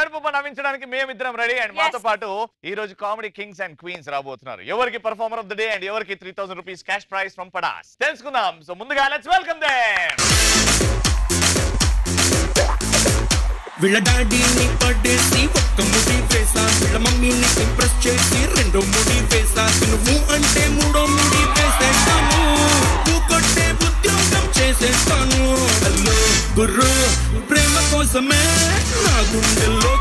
ఏడుపు నవ్వించడానికి మేమిద్దరం ready and Yes. మాతో పాటు ఈ రోజు కామెడీ కింగ్స్ అండ్ క్వీన్స్ రాబోతున్నారు ఎవరికి performer of the day and ఎవరికి three thousand rupees cash prize from పడాస్ తెలుసుకుందాం సో ముందుగా లెట్స్ వెల్కమ్ దే వీళ్ళ డాడీని పడేసి ఒక్క ముడి వేసా వీళ్ళ మమ్మీని ఇంప్రెస్ చేసి రెండో ముడి వేసా నువ్వు అంటే మూడో ముడి వేసేస్తాను నువ్వు కొట్టే ఉద్యోగం చేసేస్తాను హలో గుర్రు ప్రేమ కోసమే నా గుండెల్లో